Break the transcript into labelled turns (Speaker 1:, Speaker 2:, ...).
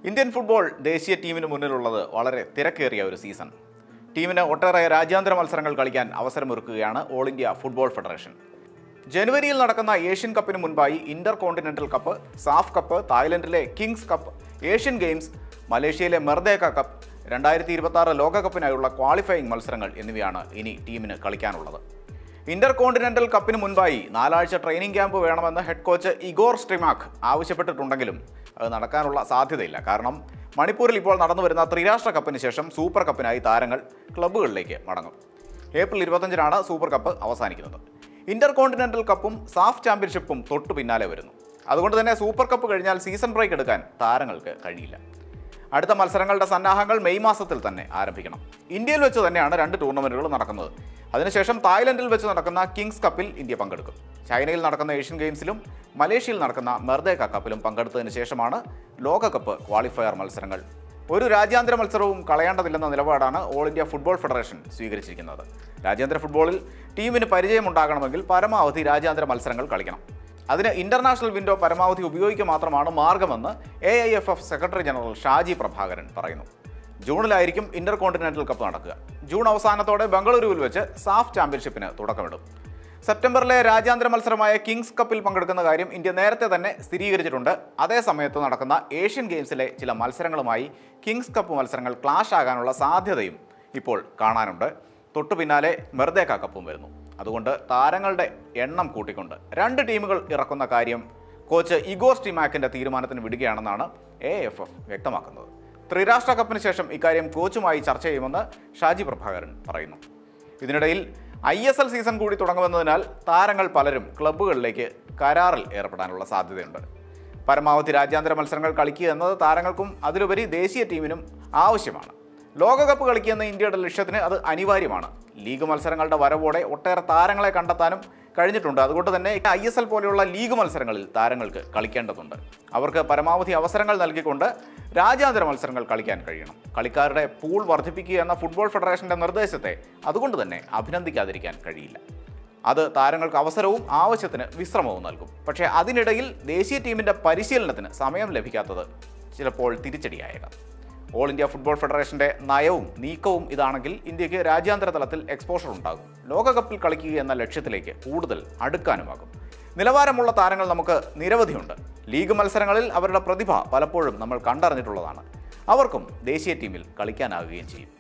Speaker 1: Indian football ദേശീയ ടീമിന് മുന്നിലുള്ളത് വളരെ തിരക്കേറിയ ഒരു സീസൺ ടീമിന് ഒട്ടേറെ രാജ്യാന്തര മത്സരങ്ങൾ കളിക്കാൻ അവസരമൊരുക്കുകയാണ് ഓൾ ഇന്ത്യ ഫുട്ബോൾ ഫെഡറേഷൻ ജനുവരിയിൽ നടക്കുന്ന ഏഷ്യൻ കപ്പിന് മുൻപായി intercontinental cup SAFF cup തായ്ലൻഡിലെ കിങ്സ് കപ്പ് ഏഷ്യൻ ഗെയിംസ് മലേഷ്യയിലെ മെർദേക്ക കപ്പ് രണ്ടായിരത്തി ഇരുപത്തി ആറ് ലോകകപ്പിനായുള്ള ക്വാളിഫയിങ് മത്സരങ്ങൾ എന്നിവയാണ് ഇനി ടീമിന് കളിക്കാനുള്ളത് ഇന്റർ കോണ്ടിനെന്റൽ കപ്പിന് മുൻപായി നാലാഴ്ച ട്രെയിനിങ് ക്യാമ്പ് വേണമെന്ന് ഹെഡ് കോച്ച് ഇഗോർ സ്ട്രിമാക് ആവശ്യപ്പെട്ടിട്ടുണ്ടെങ്കിലും അത് നടക്കാനുള്ള സാധ്യതയില്ല കാരണം മണിപ്പൂരിൽ ഇപ്പോൾ നടന്നു വരുന്ന ത്രിരാഷ്ട്ര കപ്പിന് ശേഷം സൂപ്പർ കപ്പിനായി താരങ്ങൾ ക്ലബ്ബുകളിലേക്ക് മടങ്ങും ഏപ്രിൽ ഇരുപത്തഞ്ചിനാണ് സൂപ്പർ കപ്പ് അവസാനിക്കുന്നത് ഇന്റർ കോണ്ടിനെന്റൽ കപ്പും സാഫ് ചാമ്പ്യൻഷിപ്പും തൊട്ടു പിന്നാലെ വരുന്നു അതുകൊണ്ട് തന്നെ സൂപ്പർ കപ്പ് കഴിഞ്ഞാൽ സീസൺ ബ്രേക്ക് എടുക്കാൻ താരങ്ങൾക്ക് കഴിയില്ല അടുത്ത മത്സരങ്ങളുടെ സന്നാഹങ്ങൾ മെയ് മാസത്തിൽ തന്നെ ആരംഭിക്കണം ഇന്ത്യയിൽ വെച്ച് തന്നെയാണ് രണ്ട് ടൂർണമെന്റുകൾ നടക്കുന്നത് അതിനുശേഷം തായ്ലൻഡിൽ വെച്ച് നടക്കുന്ന കിങ്സ് കപ്പിൽ ഇന്ത്യ പങ്കെടുക്കും ചൈനയിൽ നടക്കുന്ന ഏഷ്യൻ ഗെയിംസിലും മലേഷ്യയിൽ നടക്കുന്ന മെർദേക കപ്പിലും പങ്കെടുത്തതിന് ശേഷമാണ് ലോകകപ്പ് ക്വാളിഫയർ മത്സരങ്ങൾ ഒരു രാജ്യാന്തര മത്സരവും കളയേണ്ടതില്ലെന്ന നിലപാടാണ് ഓൾ ഇന്ത്യ ഫുട്ബോൾ ഫെഡറേഷൻ സ്വീകരിച്ചിരിക്കുന്നത് രാജ്യാന്തര ഫുട്ബോളിൽ ടീമിന് പരിചയമുണ്ടാകണമെങ്കിൽ പരമാവധി രാജ്യാന്തര മത്സരങ്ങൾ കളിക്കണം അതിന് ഇന്റർനാഷണൽ വിൻഡോ പരമാവധി ഉപയോഗിക്കുക മാത്രമാണ് മാർഗമെന്ന് A I F F secretary general Shaji Prabhakaran പറയുന്നു ജൂണിലായിരിക്കും ഇന്റർ കോണ്ടിനെന്റൽ കപ്പ് നടക്കുക ജൂൺ അവസാനത്തോടെ ബംഗളൂരുവിൽ വെച്ച് സാഫ് ചാമ്പ്യൻഷിപ്പിന് തുടക്കമിടും സെപ്റ്റംബറിലെ രാജ്യാന്തര മത്സരമായ കിങ്സ് കപ്പിൽ പങ്കെടുക്കുന്ന കാര്യം ഇന്ത്യ നേരത്തെ തന്നെ സ്ഥിരീകരിച്ചിട്ടുണ്ട് അതേ സമയത്ത് നടക്കുന്ന ഏഷ്യൻ ഗെയിംസിലെ ചില മത്സരങ്ങളുമായി കിങ്സ് കപ്പ് മത്സരങ്ങൾ ക്ലാഷ് ആകാനുള്ള സാധ്യതയും ഇപ്പോൾ കാണാനുണ്ട് തൊട്ടു പിന്നാലെ മെർദേക്ക കപ്പും വരുന്നു അതുകൊണ്ട് താരങ്ങളുടെ എണ്ണം കൂട്ടിക്കൊണ്ട് രണ്ട് ടീമുകൾ ഇറക്കുന്ന കാര്യം കോച്ച് ഇഗോ സ്റ്റിമാക്കിന്റെ തീരുമാനത്തിന് വിടുകയാണെന്നാണ് എ എഫ് എഫ് വ്യക്തമാക്കുന്നത് ത്രിരാഷ്ട്ര കപ്പിന് ശേഷം ഇക്കാര്യം കോച്ചുമായി ചർച്ച ചെയ്യുമെന്ന് ഷാജി പ്രഭാകരൻ പറയുന്നു ഇതിനിടയിൽ ഐ എസ് എൽ സീസൺ കൂടി തുടങ്ങുമെന്നതിനാൽ താരങ്ങൾ പലരും ക്ലബ്ബുകളിലേക്ക് കരാറിൽ ഏർപ്പെടാനുള്ള സാധ്യതയുണ്ട് പരമാവധി രാജ്യാന്തര മത്സരങ്ങൾ കളിക്കുക എന്നത് താരങ്ങൾക്കും അതിലുപരി ദേശീയ ടീമിനും ആവശ്യമാണ് ലോകകപ്പ് കളിക്കുന്ന ഇന്ത്യയുടെ ലക്ഷ്യത്തിന് അത് അനിവാര്യമാണ് ലീഗ് മത്സരങ്ങളുടെ വരവോടെ ഒട്ടേറെ താരങ്ങളെ കണ്ടെത്താനും കഴിഞ്ഞിട്ടുണ്ട് അതുകൊണ്ട് തന്നെ ഐ എസ് എൽ പോലെയുള്ള ലീഗ് മത്സരങ്ങളിൽ താരങ്ങൾക്ക് കളിക്കേണ്ടതുണ്ട് അവർക്ക് പരമാവധി അവസരങ്ങൾ നൽകിക്കൊണ്ട് രാജ്യാന്തര മത്സരങ്ങൾ കളിക്കാൻ കഴിയണം കളിക്കാരുടെ പൂൾ വർദ്ധിപ്പിക്കുക എന്ന ഫുട്ബോൾ ഫെഡറേഷന്റെ നിർദ്ദേശത്തെ അതുകൊണ്ട് തന്നെ അഭിനന്ദിക്കാതിരിക്കാൻ കഴിയില്ല അത് താരങ്ങൾക്ക് അവസരവും ആവശ്യത്തിന് വിശ്രമവും നൽകും പക്ഷേ അതിനിടയിൽ ദേശീയ ടീമിന്റെ പരിശീലനത്തിന് സമയം ലഭിക്കാത്തത് ചിലപ്പോൾ തിരിച്ചടിയായേക്കാം ഓൾ ഇന്ത്യ ഫുട്ബോൾ ഫെഡറേഷന്റെ നയവും നീക്കവും ഇതാണെങ്കിൽ ഇന്ത്യക്ക് രാജ്യാന്തര തലത്തിൽ എക്സ്പോഷർ ഉണ്ടാകും ലോകകപ്പിൽ കളിക്കുക എന്ന ലക്ഷ്യത്തിലേക്ക് കൂടുതൽ അടുക്കാനുമാകും നിലവാരമുള്ള താരങ്ങൾ നമുക്ക് നിരവധിയുണ്ട് ലീഗ് മത്സരങ്ങളിൽ അവരുടെ പ്രതിഭ പലപ്പോഴും നമ്മൾ കണ്ടറിഞ്ഞിട്ടുള്ളതാണ് അവർക്കും ദേശീയ ടീമിൽ കളിക്കാനാകുകയും ചെയ്യും